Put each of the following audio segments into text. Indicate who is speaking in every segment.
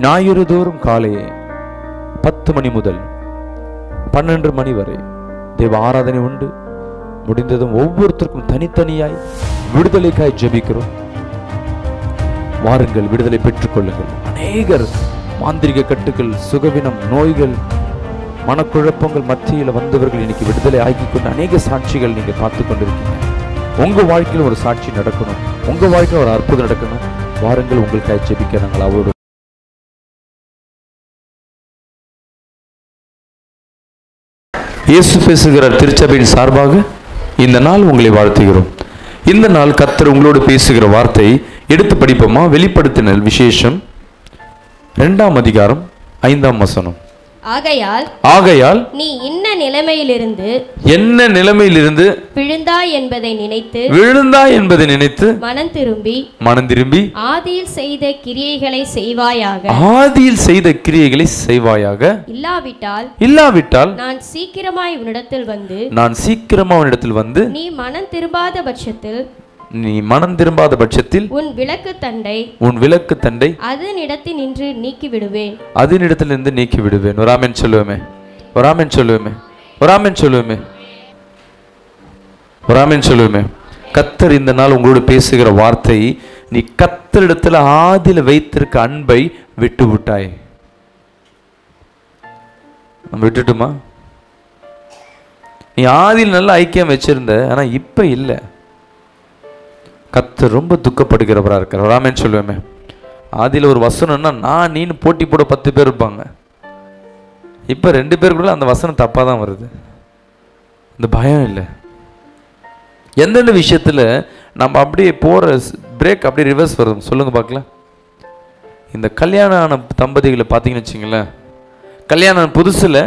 Speaker 1: ஞாயிறு தோறும் காலையே பத்து மணி முதல் பன்னெண்டு மணி வரை தேவ ஆராதனை உண்டு முடிந்ததும் ஒவ்வொருத்தருக்கும் தனித்தனியாய் விடுதலைக்காய் ஜெபிக்கிறோம் வாருங்கள் விடுதலை பெற்றுக்கொள்ளுங்கள் அநேகர் மாந்திரிக கட்டுகள் சுகவினம் நோய்கள் மனக்குழப்பங்கள் மத்தியில் வந்தவர்கள் இன்னைக்கு விடுதலை ஆக்கி கொண்டு அநேக சாட்சிகள் நீங்க பார்த்து கொண்டிருக்கீங்க உங்க வாழ்க்கையில் ஒரு சாட்சி நடக்கணும் உங்க வாழ்க்கையில் ஒரு அற்புதம் நடக்கணும் வாருங்கள் உங்களுக்காக ஜெபிக்க நாங்கள் அவரோடு இயேசு பேசுகிற திருச்சபையின் சார்பாக இந்த நாள் உங்களை வாழ்த்துகிறோம் இந்த நாள் கர்த்தர் உங்களோடு பேசுகிற வார்த்தை எடுத்து படிப்போமா வெளிப்படுத்தினல் விசேஷம் இரண்டாம் அதிகாரம் ஐந்தாம் வசனம்
Speaker 2: ஆகையால்
Speaker 1: ஆகையால்
Speaker 2: நீ இன்ன நிலைமையிலிருந்து
Speaker 1: என்ன நிலைமையிலிருந்து
Speaker 2: விழுந்தாய் என்பதை நினைத்து
Speaker 1: விழுந்தாய் என்பதை நினைத்து
Speaker 2: மனம் திரும்பி
Speaker 1: மனம் திரும்பி
Speaker 2: ஆதியில் செய்த கிரியைகளை செய்வாயாக
Speaker 1: ஆதியில் செய்த கிரியைகளை செய்வாயாக
Speaker 2: இல்லாவிட்டால்
Speaker 1: இல்லாவிட்டால்
Speaker 2: நான் சீக்கிரமாய் உன்னிடத்தில் வந்து
Speaker 1: நான் சீக்கிரமா அவனிடத்தில் வந்து
Speaker 2: நீ மனம் திரும்பாத பட்சத்தில்
Speaker 1: நீ மனம் திரும்பாத பட்சத்தில்
Speaker 2: உன் விளக்கு தண்டை
Speaker 1: உன் விளக்கு தண்டை
Speaker 2: அதனிடத்தில் நின்று நீக்கி விடுவேன்
Speaker 1: அதனிடத்திலிருந்து நீக்கி விடுவேன் ஒரு ஆமென் சொல்லுவேமே ஒரு ஆமென் சொல்லுவேமே ஒரு ஆமென் சொல்லுவேமே ஒரு ஆமென் சொல்லுவேமே கத்தர் இந்த நாள் உங்களோடு பேசுகிற வார்த்தை நீ கத்தரிடத்துல ஆதியில் வைத்திருக்க அன்பை விட்டு விட்டாய் நம்ம விட்டுட்டுமா நீ ஆதியில் நல்ல ஐக்கியம் வச்சிருந்த ஆனா இப்ப இல்லை கத்தர் ரொம்ப துக்கப்படுகிறவரா இருக்கார் ஒரு ஆமென் சொல்லுவேமே ஆதியில் ஒரு வசனம்னா நான் நீன்னு போட்டி போட பத்து பேர் இருப்பாங்க இப்போ ரெண்டு பேருக்குள்ள அந்த வசனம் தப்பாக தான் வருது இந்த பயம் இல்லை எந்தெந்த விஷயத்தில் நம்ம அப்படியே போகிற பிரேக் அப்படியே ரிவர்ஸ் வருது சொல்லுங்க பார்க்கலாம் இந்த கல்யாணம் ஆன தம்பதிகளை பார்த்தீங்கன்னு வச்சுங்களேன் கல்யாணம் புதுசில்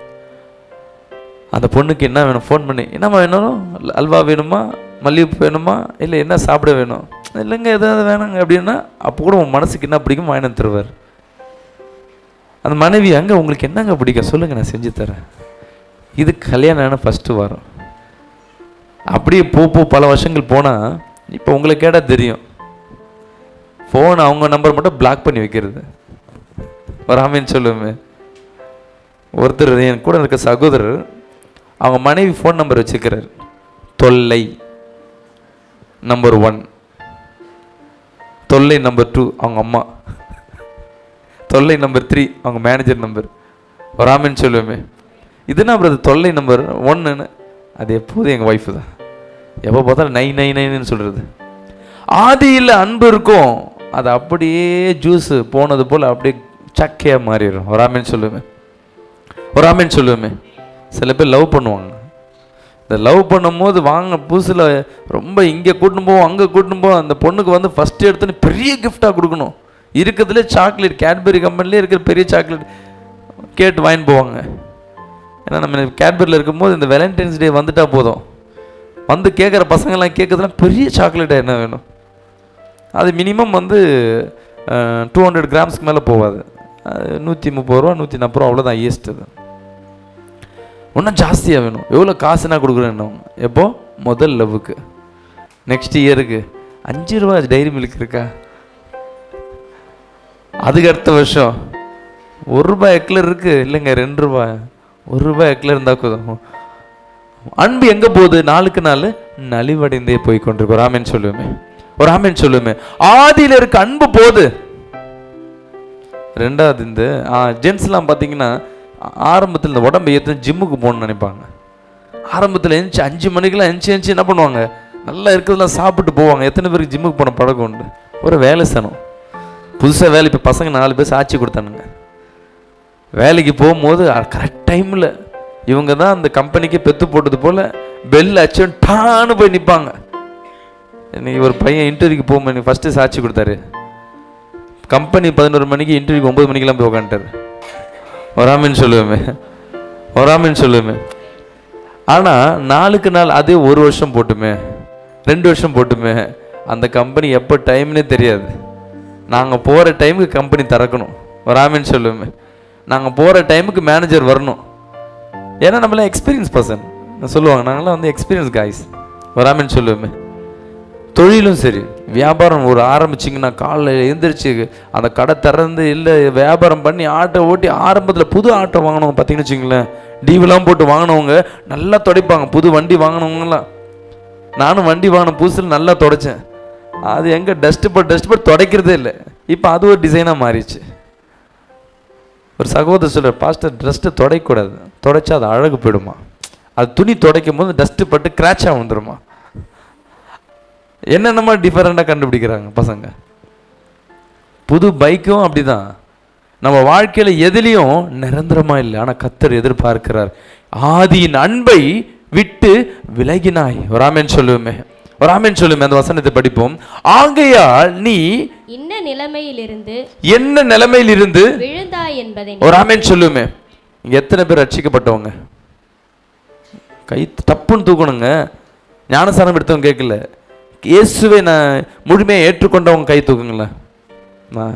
Speaker 1: அந்த பொண்ணுக்கு என்ன வேணும் ஃபோன் பண்ணி என்னம்மா வேணும் அல்வா வேணுமா மல்லிகைப்பூ வேணுமா இல்லை என்ன சாப்பிட வேணும் இல்லைங்க எதாவது வேணுங்க அப்படின்னா அப்போ கூட உன் மனசுக்கு என்ன பிடிக்கும் வாங்கினு தருவார் அந்த மனைவி அங்கே உங்களுக்கு என்னங்க பிடிக்கும் சொல்லுங்கள் நான் செஞ்சு தரேன் இது கல்யாணம் ஆன ஃபஸ்ட்டு வாரம் அப்படியே போ போ பல வருஷங்கள் போனால் இப்போ உங்களை கேட்டால் தெரியும் ஃபோன் அவங்க நம்பர் மட்டும் பிளாக் பண்ணி வைக்கிறது வராமேன்னு சொல்லுவேன் ஒருத்தர் என் கூட இருக்க சகோதரர் அவங்க மனைவி ஃபோன் நம்பர் வச்சுக்கிறார் தொல்லை நம்பர் ஒன் தொல்லை நம்பர் டூ அவங்க அம்மா தொல்லை நம்பர் த்ரீ அவங்க மேனேஜர் நம்பர் வராமன்னு சொல்லுவேமே இதுனா பிரதர் தொல்லை நம்பர் ஒன்றுன்னு அது எப்போதும் எங்கள் ஒய்ஃபு தான் எப்போ பார்த்தாலும் நை நை நைன்னு சொல்கிறது ஆதியில் அன்பு இருக்கும் அது அப்படியே ஜூஸு போனது போல் அப்படியே சக்கையாக மாறிடும் வராமன்னு சொல்லுவேன் ஒரு ஆமேன்னு சொல்லுவேமே சில பேர் லவ் பண்ணுவாங்க இந்த லவ் பண்ணும்போது வாங்க புதுசில் ரொம்ப இங்கே கூட்டின்னு போவோம் அங்கே கூட்டின்னு போவோம் அந்த பொண்ணுக்கு வந்து ஃபஸ்ட்டு எடுத்தோன்னே பெரிய கிஃப்டாக கொடுக்கணும் இருக்கிறதுலே சாக்லேட் கேட்பரி கம்பெனிலே இருக்கிற பெரிய சாக்லேட் கேட்டு வாங்கிட்டு போவாங்க ஏன்னா நம்ம கேட்பரியில் இருக்கும்போது இந்த வேலண்டைன்ஸ் டே வந்துட்டா போதும் வந்து கேட்குற பசங்கள்லாம் கேட்குறதுலாம் பெரிய சாக்லேட்டாக என்ன வேணும் அது மினிமம் வந்து டூ ஹண்ட்ரட் கிராம்ஸ்க்கு மேலே போகாது அது நூற்றி முப்பது ரூபா நூற்றி நாற்பது ரூபா அவ்வளோதான் ஹையஸ்ட் அது இன்னும் ஜாஸ்தியாக வேணும் எவ்வளோ காசுனா கொடுக்குறேன்னு எப்போ முதல் லவ்வுக்கு நெக்ஸ்ட் இயருக்கு அஞ்சு ரூபா டைரி மில்க் இருக்கா அதுக்கு அடுத்த வருஷம் ஒரு ரூபாய் எக்லர் இருக்கு இல்லைங்க ரெண்டு ரூபாய் ஒரு ரூபாய் எக்லர் இருந்தா போதும் அன்பு எங்க போகுது நாளுக்கு நாள் நலிவடைந்தே போய் கொண்டிருக்கு ஒரு ஆமேன் சொல்லுவேமே ஒரு ஆமேன் சொல்லுவேமே ஆதியில இருக்க அன்பு போகுது ரெண்டாவது இந்த ஜென்ஸ்லாம் பார்த்தீங்கன்னா ஆரம்பத்தில் இந்த உடம்பை ஏற்ற ஜிம்முக்கு போகணும்னு நினைப்பாங்க ஆரம்பத்தில் எழுந்துச்சு அஞ்சு மணிக்கெல்லாம் எழுந்துச்சு எழுந்துச்சு என்ன பண்ணுவாங்க நல்லா இருக்கிறதெல்லாம் சாப்பிட்டு போவாங்க எத்தனை பேருக்கு ஜிம்முக்கு போன பழக்கம் உண்டு ஒரு வேலை சனம் புதுசாக வேலை இப்போ பசங்க நாலு பேர் சாட்சி கொடுத்தானுங்க வேலைக்கு போகும்போது கரெக்ட் டைமில் இவங்க தான் அந்த கம்பெனிக்கு பெத்து போட்டது போல் பெல் அச்சன் டான்னு போய் நிற்பாங்க இன்னைக்கு ஒரு பையன் இன்டர்வியூக்கு போகும்போது ஃபஸ்ட்டு சாட்சி கொடுத்தாரு கம்பெனி பதினோரு மணிக்கு இன்டர்வியூக்கு ஒம்பது மணிக்கெல்லாம் போய் உக்காந்துட்டாரு வராமன்னு சொல்லுவேமே வராமன்னு சொல்லுவேமே ஆனால் நாளுக்கு நாள் அதே ஒரு வருஷம் போட்டுமே ரெண்டு வருஷம் போட்டுமே அந்த கம்பெனி எப்போ டைம்னே தெரியாது நாங்கள் போகிற டைமுக்கு கம்பெனி திறக்கணும் வராமன்னு சொல்லுவேமே நாங்கள் போகிற டைமுக்கு மேனேஜர் வரணும் ஏன்னா நம்மளாம் எக்ஸ்பீரியன்ஸ் பர்சன் சொல்லுவாங்க நாங்களாம் வந்து எக்ஸ்பீரியன்ஸ் காய்ஸ் வராமன்னு சொல்லுவேமே தொழிலும் சரி வியாபாரம் ஒரு ஆரம்பிச்சிங்கன்னா காலைல எழுந்திரிச்சு அந்த கடை திறந்து இல்லை வியாபாரம் பண்ணி ஆட்டோ ஓட்டி ஆரம்பத்தில் புது ஆட்டோ வாங்கினவங்க பார்த்தீங்கன்னு வச்சுங்களேன் டீவெலாம் போட்டு வாங்கினவங்க நல்லா துடைப்பாங்க புது வண்டி வாங்கினவங்கலாம் நானும் வண்டி வாங்கின புதுசில் நல்லா துடைச்சேன் அது எங்கே டஸ்ட் பட் டஸ்ட் பட் துடைக்கிறதே இல்லை இப்போ அது ஒரு டிசைனாக மாறிடுச்சு ஒரு சகோதரர் சொல்ற பாஸ்டர் டஸ்ட்டை துடைக்கக்கூடாது துடைச்சா அது அழகு போயிடுமா அது துணி துடைக்கும் போது டஸ்ட்டு பட்டு கிராச்சாக வந்துடுமா என்னென்னமா டிஃபரெண்டாக கண்டுபிடிக்கிறாங்க பசங்க புது பைக்கும் அப்படிதான் நம்ம வாழ்க்கையில எதுலேயும் நிரந்தரமா இல்லை ஆனா கத்தர் எதிர்பார்க்கிறார் ஆதியின் அன்பை விட்டு விலகினாய் ஒரு ஆமென் சொல்லுவோமே ஒரு ஆமென் சொல்லுமே அந்த வசனத்தை படிப்போம் ஆகையால் நீ
Speaker 2: இன்ன நிலைமையிலிருந்து
Speaker 1: என்ன நிலைமையில் இருந்து
Speaker 2: விழுந்தாய் என்பதை
Speaker 1: ஒரு ஆமென் சொல்லுமே இங்க எத்தனை பேர் ரட்சிக்கப்பட்டவங்க கை டப்புன்னு தூக்கணுங்க ஞானசாரம் எடுத்தவங்க கேட்கல இயேசுவை நான் முழுமையாக ஏற்றுக்கொண்டவங்க கை தூக்குங்களேன் நான்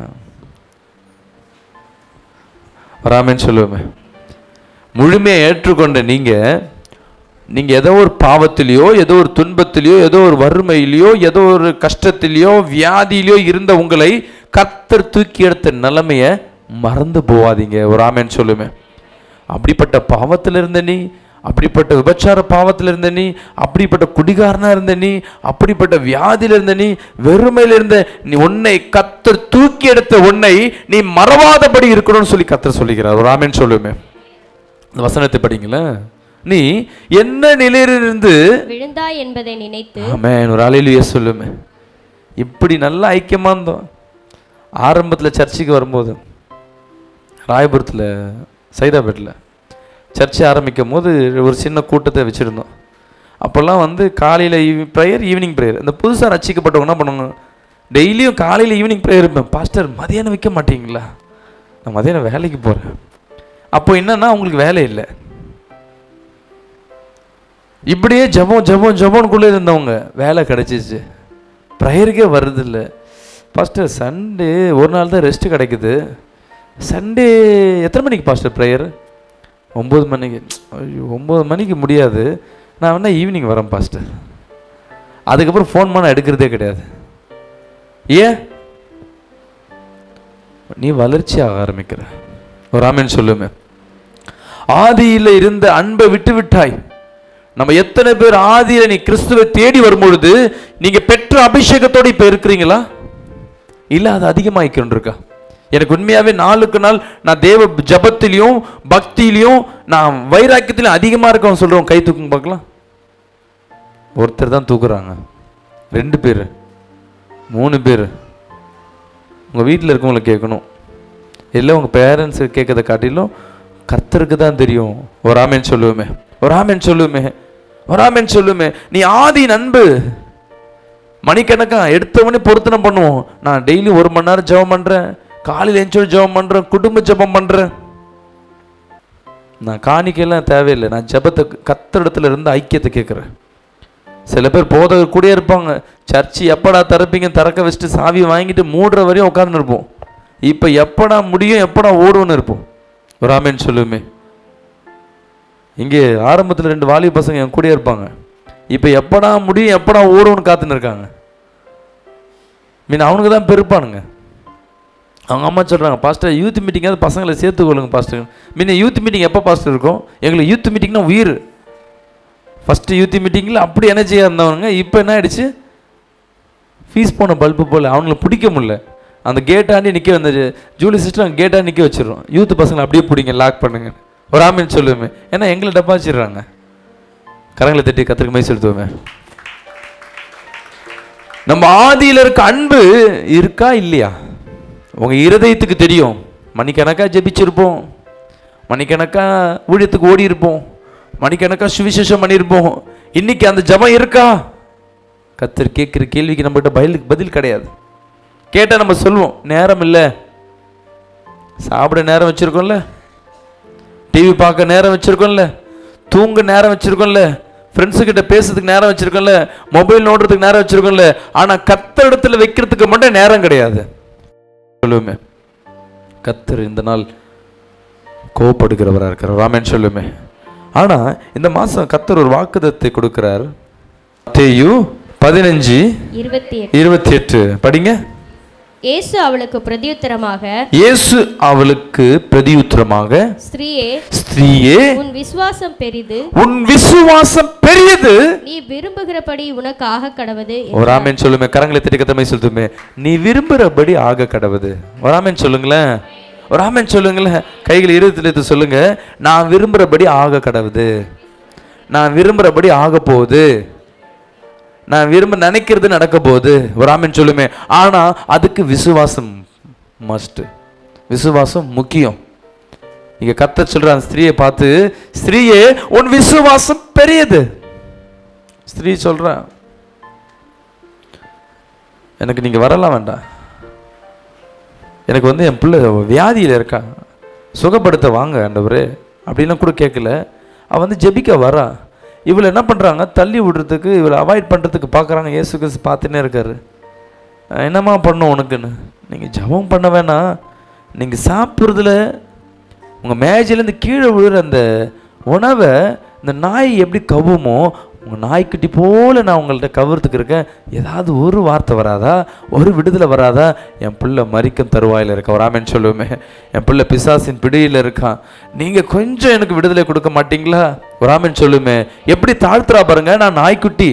Speaker 1: வராமேன்னு சொல்லுவேமே முழுமையாக ஏற்றுக்கொண்ட நீங்க நீங்க ஏதோ ஒரு பாவத்திலேயோ ஏதோ ஒரு துன்பத்திலேயோ ஏதோ ஒரு வறுமையிலையோ ஏதோ ஒரு கஷ்டத்திலேயோ வியாதியிலையோ இருந்த உங்களை கர்த்தர் தூக்கி எடுத்த நிலைமைய மறந்து போவாதீங்க ஒரு ஆமேன்னு சொல்லுமே அப்படிப்பட்ட பாவத்தில் இருந்த நீ அப்படிப்பட்ட விபச்சார பாவத்தில் இருந்த நீ அப்படிப்பட்ட குடிகாரனா இருந்த நீ அப்படிப்பட்ட வியாதியில இருந்த நீ வெறுமையில இருந்த நீ உன்னை கத்தர் தூக்கி எடுத்த உன்னை நீ மறவாதபடி இருக்கணும்னு சொல்லி கத்தர் சொல்லிக்கிறார் ஒரு ஆமேன்னு சொல்லுமே இந்த வசனத்தை படிங்களேன் நீ என்ன நிலையிலிருந்து
Speaker 2: விழுந்தாய் என்பதை நினைத்து
Speaker 1: ஆமென் ஒரு அலையிலேயே சொல்லுமே இப்படி நல்லா ஐக்கியமா இருந்தோம் ஆரம்பத்தில் சர்ச்சுக்கு வரும்போது ராயபுரத்தில் சைதாபேட்டில் சர்ச்சை ஆரம்பிக்கும் போது ஒரு சின்ன கூட்டத்தை வச்சுருந்தோம் அப்போல்லாம் வந்து காலையில் ஈவி ப்ரேயர் ஈவினிங் ப்ரேயர் இந்த புதுசாக ரசிக்கப்பட்டவங்க என்ன பண்ணுவாங்க டெய்லியும் காலையில் ஈவினிங் ப்ரேயர் இருப்பேன் பாஸ்டர் மதியானம் வைக்க மாட்டீங்களா நான் மதியானம் வேலைக்கு போகிறேன் அப்போ என்னன்னா அவங்களுக்கு வேலை இல்லை இப்படியே ஜபம் ஜபம் ஜபம்குள்ளே இருந்தவங்க வேலை கிடைச்சிச்சு ப்ரேயருக்கே வர்றதில்ல பாஸ்டர் சண்டே ஒரு நாள் தான் ரெஸ்ட் கிடைக்குது சண்டே எத்தனை மணிக்கு பாஸ்டர் ப்ரேயர் ஒம்பது மணிக்கு ஐயோ ஒம்பது மணிக்கு முடியாது நான் வேணா ஈவினிங் வரேன் பாஸ்டர் அதுக்கப்புறம் ஃபோன் பண்ண எடுக்கிறதே கிடையாது ஏன் நீ வளர்ச்சி ஆக ஆரம்பிக்கிற ஒரு ஆமேன் சொல்லுமே ஆதியில இருந்த அன்பை விட்டு விட்டாய் நம்ம எத்தனை பேர் ஆதியில நீ கிறிஸ்துவை தேடி வரும்பொழுது நீங்க பெற்ற அபிஷேகத்தோட இப்ப இருக்கிறீங்களா இல்ல அது அதிகமாயிக்கிட்டு இருக்கா எனக்கு உண்மையாவே நாளுக்கு நாள் நான் தேவ ஜபத்திலையும் பக்தியிலையும் நான் வைராக்கியத்திலும் அதிகமா இருக்கவன் சொல்றோம் கை தூக்குங்க பார்க்கலாம் ஒருத்தர் தான் தூக்குறாங்க ரெண்டு பேர் மூணு பேர் உங்க வீட்டில் இருக்கவங்கள கேட்கணும் இல்லை உங்க பேரண்ட்ஸ் கேட்கறத காட்டிலும் கர்த்தருக்கு தான் தெரியும் ஒரு ஆமேன் சொல்லுவோமே ஒரு ஆமேன் சொல்லுவோமே ஒரு ஆமேன் சொல்லுவோமே நீ ஆதி நண்பு மணிக்கணக்கா எடுத்தவனே பொருத்தனை பண்ணுவோம் நான் டெய்லி ஒரு மணி நேரம் ஜெபம் பண்றேன் காலையில் எஞ்சோடு ஜெபம் பண்றேன் குடும்ப ஜெபம் பண்றேன் நான் காணிக்கையெல்லாம் தேவையில்லை நான் ஜெபத்தை கத்தரிடத்துல இருந்து ஐக்கியத்தை கேட்குறேன் சில பேர் போதகர் கூடயே இருப்பாங்க சர்ச்சு எப்படா திறப்பீங்க திறக்க வச்சுட்டு சாவி வாங்கிட்டு மூடுற வரையும் உட்கார்ந்து இருப்போம் இப்போ எப்படா முடியும் எப்படா ஓடுவோன்னு இருப்போம் ஒரு ஆமேன்னு சொல்லுமே இங்கே ஆரம்பத்தில் ரெண்டு வாலி பசங்க என் கூடயே இருப்பாங்க இப்போ எப்படா முடியும் எப்படா ஓடுவோன்னு காத்துன்னு இருக்காங்க மீன் அவனுக்கு தான் பெருப்பானுங்க அவங்க அம்மா சொல்கிறாங்க பாஸ்டர் யூத் மீட்டிங்காவது பசங்களை சேர்த்துக்கொள்ளுங்க பாஸ்டர் முன்ன யூத் மீட்டிங் எப்போ பாஸ்டர் இருக்கும் எங்களுக்கு யூத் மீட்டிங்னா உயிர் ஃபஸ்ட்டு யூத் மீட்டிங்கில் அப்படி எனர்ஜியாக இருந்தவனுங்க இப்போ என்ன ஆயிடுச்சு ஃபீஸ் போன பல்பு போல் அவங்கள பிடிக்க முடியல அந்த கேட்டாண்டி நிற்க வந்த ஜூலி சிஸ்டர் அங்கே கேட்டாண்டி நிற்க வச்சிடுறோம் யூத் பசங்களை அப்படியே பிடிங்க லாக் பண்ணுங்க ஒரு ஆமின்னு சொல்லுவேன் ஏன்னா எங்களை டப்பாச்சிடுறாங்க கரங்களை தட்டி கத்திரிக்க மை செலுத்துவோமே நம்ம ஆதியில் இருக்க அன்பு இருக்கா இல்லையா உங்க இருதயத்துக்கு தெரியும் மணிக்கணக்கா ஜெபிச்சிருப்போம் மணிக்கணக்கா ஊழியத்துக்கு ஓடி இருப்போம் மணிக்கணக்கா சுவிசேஷம் பண்ணியிருப்போம் இன்னைக்கு அந்த ஜெபம் இருக்கா கத்தர் கேட்குற கேள்விக்கு நம்மகிட்ட பதில் பதில் கிடையாது கேட்டால் நம்ம சொல்லுவோம் நேரம் இல்லை சாப்பிட நேரம் வச்சிருக்கோம்ல டிவி பார்க்க நேரம் வச்சிருக்கோம்ல தூங்க நேரம் வச்சிருக்கோம்ல ஃப்ரெண்ட்ஸு கிட்ட பேசுறதுக்கு நேரம் வச்சிருக்கோம்ல மொபைல் நோண்டுறதுக்கு நேரம் வச்சிருக்கோம்ல ஆனா கத்தர் இடத்துல வைக்கிறதுக்கு மட்டும் நேரம் கிடையாது சொல்லுவேமே கத்தர் இந்த நாள் கோவப்படுகிறவரா இருக்கிறார் ராமன் சொல்லுமே ஆனா இந்த மாசம் கத்தர் ஒரு வாக்குதத்தை கொடுக்கிறார் தேயு பதினஞ்சு
Speaker 2: இருபத்தி எட்டு
Speaker 1: இருபத்தி எட்டு படிங்க
Speaker 2: இயேசு அவளுக்கு பிரதியுத்தரமாக
Speaker 1: இயேசு அவளுக்கு பிரதியுத்தரமாக
Speaker 2: ஸ்திரீயே
Speaker 1: ஸ்திரீயே
Speaker 2: உன் விசுவாசம் பெரிது
Speaker 1: உன் விசுவாசம் பெரியது
Speaker 2: நீ விரும்புகிறபடி உனக்கு ஆக கடவது
Speaker 1: ஒரு ஆமேன் சொல்லுமே கரங்களை தட்டி கத்தமை சொல்லுமே நீ விரும்புறபடி ஆக கடவுது ஒரு ஆமேன் சொல்லுங்களேன் ஒரு ஆமேன் சொல்லுங்களேன் கைகள் இருபத்துல எடுத்து சொல்லுங்க நான் விரும்புறபடி ஆக கடவுது நான் விரும்புறபடி ஆக போகுது நான் விரும்ப நினைக்கிறது நடக்க போகுது ஒரு ஆமேன் சொல்லுமே ஆனா அதுக்கு விசுவாசம் மஸ்ட் விசுவாசம் முக்கியம் இங்க கத்த சொல்ற அந்த ஸ்திரியை பார்த்து ஸ்திரீயே உன் விசுவாசம் பெரியது ஸ்திரீ சொல்றா எனக்கு நீங்க வரலாம் வேண்டாம் எனக்கு வந்து என் பிள்ளை வியாதியில் இருக்கா சுகப்படுத்த வாங்க ஆண்டவரே அப்படிலாம் கூட கேட்கல அவ வந்து ஜெபிக்க வரா இவளை என்ன பண்ணுறாங்க தள்ளி விடுறதுக்கு இவளை அவாய்ட் பண்ணுறதுக்கு பார்க்குறாங்க இயேசு கிறிஸ்து பார்த்துன்னே இருக்காரு அஹ் என்னம்மா பண்ணும் உனக்குன்னு நீங்கள் ஜெபம் பண்ண வேணாம் நீங்கள் சாப்பிட்றதுல உங்கள் மேஜையிலேருந்து கீழே விழுற அந்த உணவை இந்த நாய் எப்படி கவுமோ உங்கள் நாய்க்குட்டி போல நான் உங்கள்கிட்ட கவுறதுக்கு இருக்கேன் ஏதாவது ஒரு வார்த்தை வராதா ஒரு விடுதலை வராதா என் பிள்ளை மறிக்கும் தருவாயில் இருக்க வராமேன்னு சொல்லுவேமே என் பிள்ளை பிசாசின் பிடியில் இருக்கான் நீங்கள் கொஞ்சம் எனக்கு விடுதலை கொடுக்க மாட்டீங்களா வராமேன்னு சொல்லுமே எப்படி தாழ்த்துறா பாருங்க நான் நாய்க்குட்டி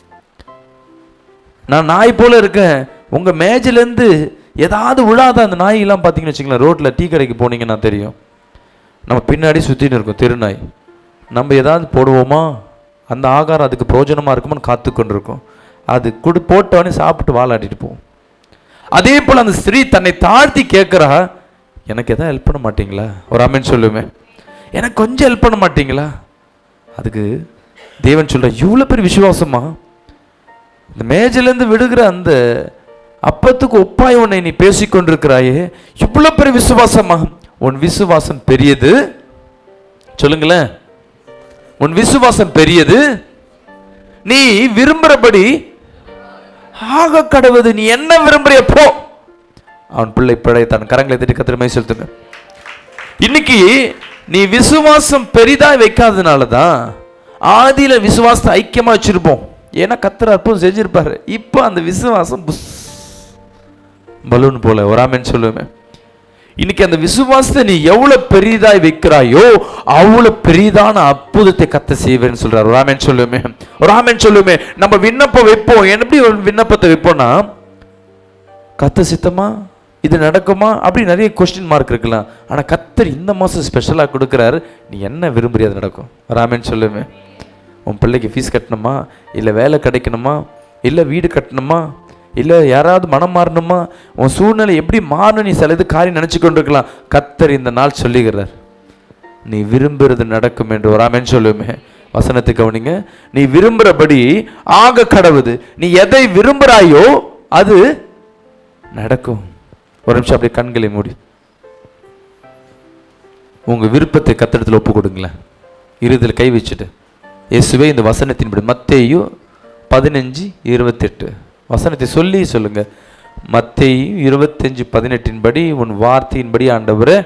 Speaker 1: நான் நாய் போல இருக்கேன் உங்க மேஜிலேருந்து ஏதாவது விழாத அந்த நாயெல்லாம் பார்த்தீங்கன்னு வச்சுங்களேன் ரோட்டில் டீ கடைக்கு போனீங்கன்னா தெரியும் நம்ம பின்னாடி சுற்றின்னு இருக்கும் தெருநாய் நம்ம ஏதாவது போடுவோமா அந்த ஆகாரம் அதுக்கு பிரயோஜனமாக இருக்குமான்னு காத்து கொண்டிருக்கும் அது குடு போட்டவனே சாப்பிட்டு வாலாட்டிட்டு போகும் அதே போல் அந்த ஸ்திரீ தன்னை தாழ்த்தி கேட்குறா எனக்கு எதாவது ஹெல்ப் பண்ண மாட்டீங்களா ஒரு அம்மன் சொல்லுமே எனக்கு கொஞ்சம் ஹெல்ப் பண்ண மாட்டீங்களா அதுக்கு தேவன் சொல்ற இவ்வளோ பெரிய விசுவாசமா இந்த மேஜிலேருந்து விடுகிற அந்த அப்பத்துக்கு ஒப்பாய் உன்னை நீ பேசிக்கொண்டிருக்கிறாயே இவ்வளோ பெரிய விசுவாசமா உன் விசுவாசம் பெரியது சொல்லுங்களேன் உன் விசுவாசம் பெரியது நீ விரும்புறபடி ஆக கடவுது நீ என்ன விரும்புறிய போ அவன் பிள்ளை பிழை தன் கரங்களை தட்டி கத்திரமே செலுத்துங்க இன்னைக்கு நீ விசுவாசம் பெரிதா வைக்காதனால தான் ஆதியில விசுவாசத்தை ஐக்கியமா வச்சிருப்போம் ஏன்னா கத்தர் அற்புதம் செஞ்சிருப்பாரு இப்போ அந்த விசுவாசம் புஸ் பலூன் போல ஒராமேன்னு சொல்லுவேன் இன்னைக்கு அந்த விசுவாசத்தை நீ எவ்வளவு பெரிதாய் வைக்கிறாயோ அவ்வளவு பெரிதான அற்புதத்தை கத்த செய்வேன்னு சொல்றாரு ராமன் சொல்லுமே ராமன் சொல்லுமே நம்ம விண்ணப்பம் வைப்போம் எப்படி ஒரு விண்ணப்பத்தை வைப்போம்னா கத்த சித்தமா இது நடக்குமா அப்படி நிறைய கொஸ்டின் மார்க் இருக்கலாம் ஆனா கத்தர் இந்த மாசம் ஸ்பெஷலா கொடுக்குறாரு நீ என்ன விரும்புறிய அது நடக்கும் ராமன் சொல்லுமே உன் பிள்ளைக்கு ஃபீஸ் கட்டணுமா இல்லை வேலை கிடைக்கணுமா இல்லை வீடு கட்டணுமா இல்லை யாராவது மனம் மாறணுமா உன் சூழ்நிலை எப்படி மாறணும் நீ சில இது காரியம் நினச்சி கொண்டிருக்கலாம் கத்தர் இந்த நாள் சொல்லுகிறார் நீ விரும்புறது நடக்கும் என்று ஒரு ஆமென் சொல்லுமே வசனத்தை கவனிங்க நீ விரும்புறபடி ஆக கடவுது நீ எதை விரும்புறாயோ அது நடக்கும் ஒரு நிமிஷம் அப்படியே கண்களை மூடி உங்க விருப்பத்தை கத்திடத்தில் ஒப்பு கொடுங்களேன் இருதில் கை வச்சுட்டு இயேசுவே இந்த வசனத்தின்படி மத்தேயு பதினஞ்சு இருபத்தெட்டு வசனத்தை சொல்லி சொல்லுங்க மத்தேயு இருபத்தஞ்சு பதினெட்டின்படி உன் வார்த்தையின்படி ஆண்டவரே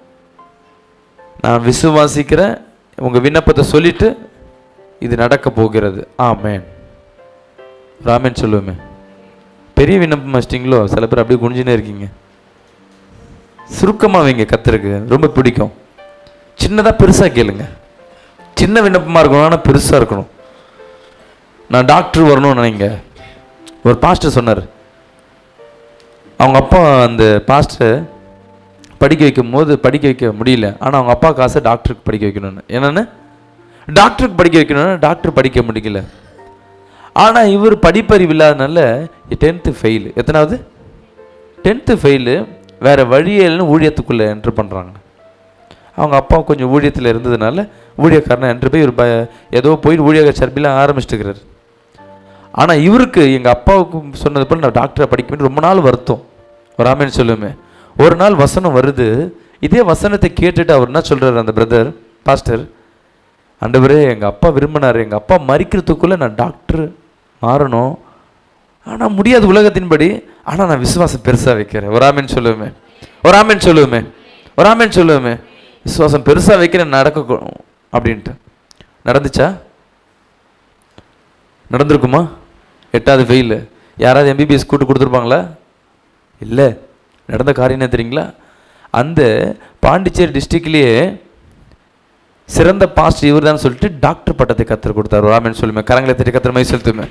Speaker 1: நான் விசுவாசிக்கிறேன் உங்க விண்ணப்பத்தை சொல்லிட்டு இது நடக்க போகிறது ஆமேன் ராமேன் சொல்லுவேமே பெரிய விண்ணப்பம் வச்சிட்டிங்களோ சில பேர் அப்படியே குனிஞ்சுனே இருக்கீங்க சுருக்கமாக வைங்க கத்தருக்கு ரொம்ப பிடிக்கும் சின்னதாக பெருசாக கேளுங்க சின்ன விண்ணப்பமாக இருக்கணும் ஆனால் பெருசாக இருக்கணும் நான் டாக்டர் வரணும்னு நினைங்க ஒரு பாஸ்டர் சொன்னார் அவங்க அப்பா அந்த பாஸ்டர் படிக்க வைக்கும் போது படிக்க வைக்க முடியல ஆனால் அவங்க அப்பா காசை டாக்டருக்கு படிக்க வைக்கணும்னு என்னன்னு டாக்டருக்கு படிக்க வைக்கணும்னு டாக்டர் படிக்க முடியல ஆனால் இவர் படிப்பறிவு இல்லாதனால டென்த்து ஃபெயிலு எத்தனாவது டென்த்து ஃபெயிலு வேற வழியே இல்லைன்னு ஊழியத்துக்குள்ளே என்ட்ரு பண்ணுறாங்க அவங்க அப்பா கொஞ்சம் ஊழியத்தில் இருந்ததுனால ஊழியக்காரனை என்ட்ரு போய் இவர் ப ஏதோ போய் ஊழியக்கார சர்பிலாம் ஆரம்பிச்சிட்டுக்கிறார் ஆனால் இவருக்கு எங்கள் அப்பாவுக்கு சொன்னது போல் நான் டாக்டரை படிக்க வேண்டிய ரொம்ப நாள் வருத்தம் வராமேன்னு சொல்லுவேன் ஒரு நாள் வசனம் வருது இதே வசனத்தை கேட்டுட்டு அவர் என்ன சொல்றாரு அந்த பிரதர் பாஸ்டர் ஆண்டவரே எங்கள் அப்பா விரும்பினார் எங்கள் அப்பா மறிக்கிறதுக்குள்ளே நான் டாக்டர் மாறணும் ஆனால் முடியாது உலகத்தின்படி ஆனால் நான் விசுவாசம் பெருசாக வைக்கிறேன் ஒரு ஆமேன்னு சொல்லுவேமே ஒரு ஆமேன்னு சொல்லுவேமே ஒரு ஆமேன்னு சொல்லுவேமே விசுவாசம் பெருசாக வைக்கிறேன் நடக்க அப்படின்ட்டு நடந்துச்சா நடந்திருக்குமா எட்டாவது ஃபெயில் யாராவது எம்பிபிஎஸ் கூட்டு கொடுத்துருப்பாங்களா இல்லை நடந்த காரியம் என்ன தெரியுங்களா அந்த பாண்டிச்சேரி டிஸ்ட்ரிக்ட்லேயே சிறந்த பாஸ்ட் இவர் தான் சொல்லிட்டு டாக்டர் பட்டத்தை கத்தர் கொடுத்தாரு ராமன் சொல்லுமே கரங்களை தட்டி கத்திர மாதிரி செலுத்துமே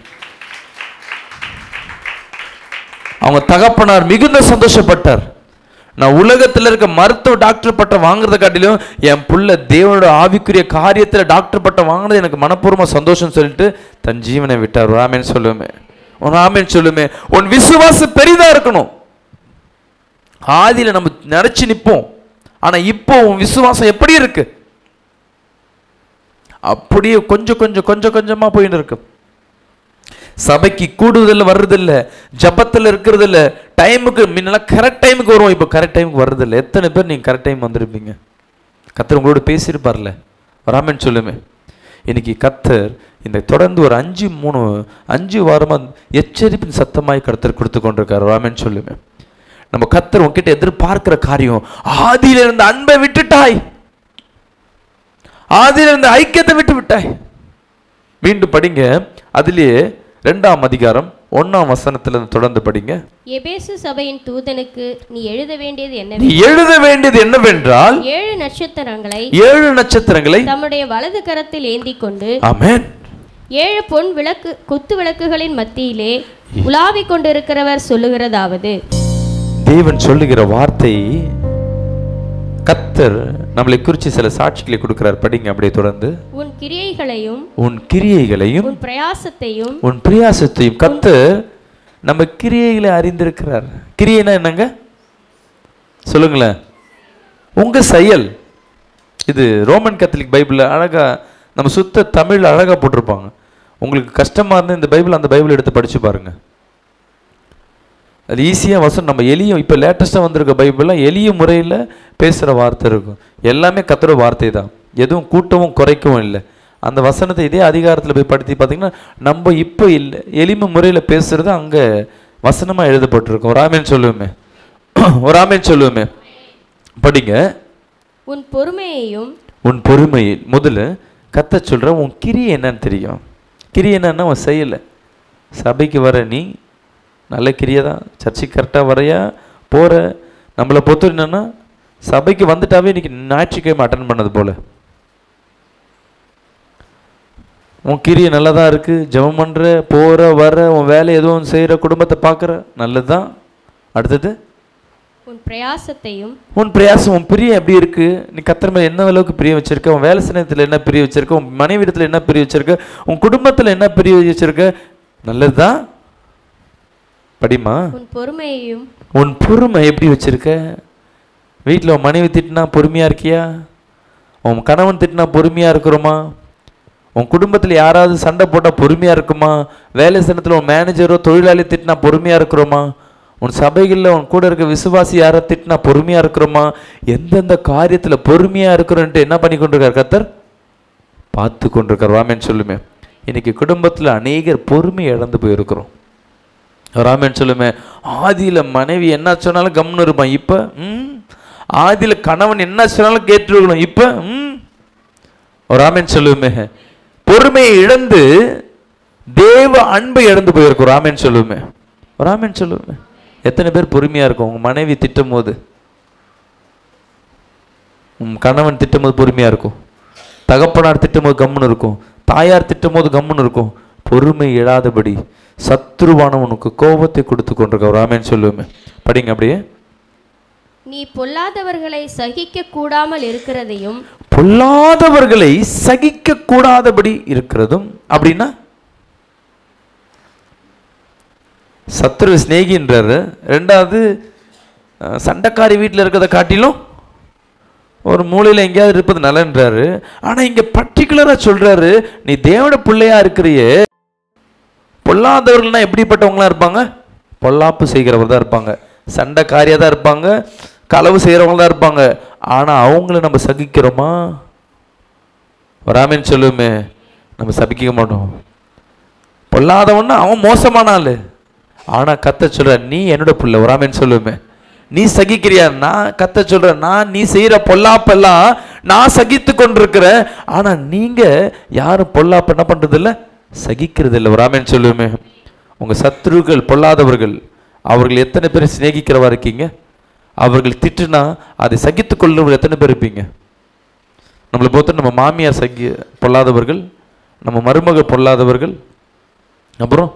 Speaker 1: அவங்க தகப்பனார் மிகுந்த சந்தோஷப்பட்டார் நான் உலகத்தில் இருக்க மருத்துவ டாக்டர் பட்டம் வாங்குறத காட்டிலும் என் புள்ள தேவனோட ஆவிக்குரிய காரியத்தில் டாக்டர் பட்டம் வாங்கினது எனக்கு மனப்பூர்வமா சந்தோஷம் சொல்லிட்டு தன் ஜீவனை விட்டார் ராமேன் சொல்லுமே உன் ராமேன் சொல்லுமே உன் விசுவாசம் பெரிதா இருக்கணும் ஆதியில நம்ம நினைச்சு நிப்போம் ஆனா இப்போ உன் விசுவாசம் எப்படி இருக்கு அப்படியே கொஞ்சம் கொஞ்சம் கொஞ்சம் கொஞ்சமா போயிட்டு இருக்கு சபைக்கு கூடுதல்ல வர்றதில்ல ஜபத்தில் இருக்கிறதில்ல டைமுக்கு முன்னெல்லாம் கரெக்ட் டைமுக்கு வருவோம் இப்போ கரெக்ட் டைமுக்கு வர்றதில்ல எத்தனை பேர் நீங்கள் கரெக்ட் டைம் வந்திருப்பீங்க கத்தர் உங்களோட பேசியிருப்பார்ல வராமன்னு சொல்லுமே இன்னைக்கு கத்தர் இந்த தொடர்ந்து ஒரு அஞ்சு மூணு அஞ்சு வாரமாக எச்சரிப்பின் சத்தமாய் கருத்தர் கொடுத்து கொண்டிருக்காரு ராமன் சொல்லுமே நம்ம கத்தர் உன்கிட்ட எதிர்பார்க்கிற காரியம் ஆதியில இருந்த அன்பை விட்டுட்டாய் ஆதியில இருந்த ஐக்கியத்தை விட்டு விட்டாய் மீண்டும் படிங்க அதிலேயே ரெண்டாம் அதிகாரம் ஒண்ணாம் வசனத்துல இருந்து தொடர்ந்து படிங்க
Speaker 2: எபேசு சபையின் தூதனுக்கு நீ எழுத வேண்டியது
Speaker 1: நீ
Speaker 2: என்னவென்றால்
Speaker 1: எழுத வேண்டியது என்னவென்றால்
Speaker 2: ஏழு நட்சத்திரங்களை
Speaker 1: ஏழு நட்சத்திரங்களை
Speaker 2: தம்முடைய வலது கரத்தில் ஏந்தி கொண்டு
Speaker 1: ஆமென்
Speaker 2: ஏழு பொன் விளக்கு குத்து விளக்குகளின் மத்தியிலே உலாவிக் கொண்டிருக்கிறவர் சொல்லுகிறதாவது
Speaker 1: தேவன் சொல்லுகிற வார்த்தை கத்தர் நம்மளை குறித்து சில சாட்சிகளை கொடுக்கிறார் படிங்க அப்படியே தொடர்ந்து
Speaker 2: உன் கிரியைகளையும்
Speaker 1: உன் கிரியைகளையும்
Speaker 2: உன் பிரயாசத்தையும்
Speaker 1: உன் பிரியாசத்தையும் கத்தர் நம்ம கிரியைகளை அறிந்திருக்கிறார் கிரியைனா என்னங்க சொல்லுங்களேன் உங்க செயல் இது ரோமன் கத்தலிக் பைபிள்ல அழகா நம்ம சுத்த தமிழ் அழகா போட்டிருப்பாங்க உங்களுக்கு கஷ்டமா இருந்தா இந்த பைபிள் அந்த பைபிள் எடுத்து படிச்சு பாருங்க அது ஈஸியாக வசனம் நம்ம எளிய இப்போ லேட்டஸ்ட்டாக வந்திருக்க பைபிள்லாம் எளிய முறையில் பேசுகிற வார்த்தை இருக்கும் எல்லாமே கத்துற வார்த்தை தான் எதுவும் கூட்டவும் குறைக்கவும் இல்லை அந்த வசனத்தை இதே அதிகாரத்தில் போய் படுத்தி பார்த்தீங்கன்னா நம்ம இப்போ இல்லை எளிமை முறையில் பேசுறது அங்கே வசனமாக எழுதப்பட்டிருக்கும் ஒரு ஆமேன் சொல்லுவோமே ஒரு ஆமேன் சொல்லுவோமே படிங்க
Speaker 2: உன் பொறுமையையும்
Speaker 1: உன் பொறுமையை முதல்ல கத்த சொல்ற உன் கிரி என்னன்னு தெரியும் கிரி என்னன்னா உன் செய்யலை சபைக்கு வர நீ நல்ல கிரியை தான் சர்ச்சுக்கு கரெக்டாக வரையா போகிற நம்மளை பொறுத்த என்னன்னா சபைக்கு வந்துட்டாவே இன்னைக்கு ஞாயிற்றுக்கிழமை அட்டன் பண்ணது போல உன் கிரியை நல்லா தான் இருக்கு ஜெபம் பண்ற போற வர உன் வேலை எதுவும் செய்யற குடும்பத்தை பார்க்குற நல்லது தான் அடுத்தது
Speaker 2: உன் பிரயாசத்தையும்
Speaker 1: உன் பிரயாசம் உன் பிரியம் எப்படி இருக்கு நீ கத்தர் மேல என்ன அளவுக்கு பிரியம் வச்சிருக்க உன் வேலை சமயத்தில் என்ன பிரியம் வச்சிருக்க உன் மனைவி இடத்துல என்ன பிரியம் வச்சிருக்க உன் குடும்பத்துல என்ன பிரியம் வச்சிருக்க நல்லதுதான் படிமா
Speaker 2: உன் பொறுமையையும்
Speaker 1: உன் பொறுமை எப்படி வச்சிருக்க வீட்டில் உன் மனைவி திட்டினா பொறுமையா இருக்கியா உன் கணவன் திட்டினா பொறுமையா இருக்கிறோமா உன் குடும்பத்தில் யாராவது சண்டை போட்டால் பொறுமையா இருக்குமா வேலை ஸ்தானத்தில் உன் மேனேஜரோ தொழிலாளி திட்டினா பொறுமையா இருக்கிறோமா உன் சபைகளில் உன் கூட இருக்க விசுவாசி யாரை திட்டினா பொறுமையா இருக்கிறோமா எந்தெந்த காரியத்தில் பொறுமையா இருக்கிறோன்ட்டு என்ன பண்ணி கொண்டிருக்கார் கத்தர் பார்த்து கொண்டிருக்கார் ராமேன் சொல்லுமே இன்னைக்கு குடும்பத்தில் அநேகர் பொறுமை இழந்து போயிருக்கிறோம் ராமன் சொல்லுமே ஆதியில மனைவி என்ன சொன்னாலும் கம்னு இருப்பான் இப்ப ம் ஆதியில கணவன் என்ன சொன்னாலும் கேட்டுருக்கணும் இப்ப ம் ராமன் சொல்லுமே பொறுமையை இழந்து தேவ அன்பை இழந்து போயிருக்கும் ராமன் சொல்லுமே ராமன் சொல்லுமே எத்தனை பேர் பொறுமையா இருக்கும் உங்க மனைவி திட்டும் போது உன் கணவன் திட்டும் போது பொறுமையா இருக்கும் தகப்பனார் திட்டும் போது கம்முன்னு இருக்கும் தாயார் திட்டும் போது கம்முன்னு இருக்கும் பொறுமை இழாதபடி சத்ருவானவனுக்கு கோபத்தை கொடுத்து கொண்டிருக்க ராமேன் சொல்லுவேன் படிங்க அப்படியே
Speaker 2: நீ பொல்லாதவர்களை சகிக்க கூடாமல் இருக்கிறதையும்
Speaker 1: பொல்லாதவர்களை சகிக்க கூடாதபடி இருக்கிறதும் அப்படின்னா சத்ரு சிநேகின்றாரு ரெண்டாவது அஹ், சண்டைக்காரி வீட்டில் இருக்கிறத காட்டிலும் ஒரு மூலையில் எங்கேயாவது இருப்பது நலன்றாரு ஆனா இங்க பர்டிகுலரா சொல்றாரு நீ தேவட பிள்ளையா இருக்கிறியே பொல்லாதவர்கள்னா எப்படிப்பட்டவங்களா இருப்பாங்க பொல்லாப்பு செய்கிறவர் தான் இருப்பாங்க சண்டைக்காரியாக தான் இருப்பாங்க களவு செய்கிறவங்க தான் இருப்பாங்க ஆனா அவங்கள நம்ம சகிக்கிறோமா வராமேன்னு சொல்லுமே நம்ம சபிக்க மாட்டோம் பொல்லாதவன்னா அவன் மோசமான ஆளு ஆனா கத்த சொல்ற நீ என்னோட புள்ள வராமேன்னு சொல்லுமே நீ சகிக்கிறியா நான் கத்த சொல்ற நான் நீ செய்யற பொல்லாப்பெல்லாம் நான் சகித்து கொண்டிருக்கிறேன் ஆனா நீங்க யாரும் பொல்லாப்பு என்ன பண்றது இல்ல சகிக்கிறது இல்லை வராமேன்னு சொல்லுமே உங்கள் சத்துருக்கள் பொல்லாதவர்கள் அவர்கள் எத்தனை பேர் சிநேகிக்கிறவா இருக்கீங்க அவர்கள் திட்டுனா அதை சகித்துக் கொள்ளுறவர்கள் எத்தனை பேர் இருப்பீங்க நம்மளை பொறுத்த நம்ம மாமியார் சகி பொல்லாதவர்கள் நம்ம மருமக பொல்லாதவர்கள் அப்புறம்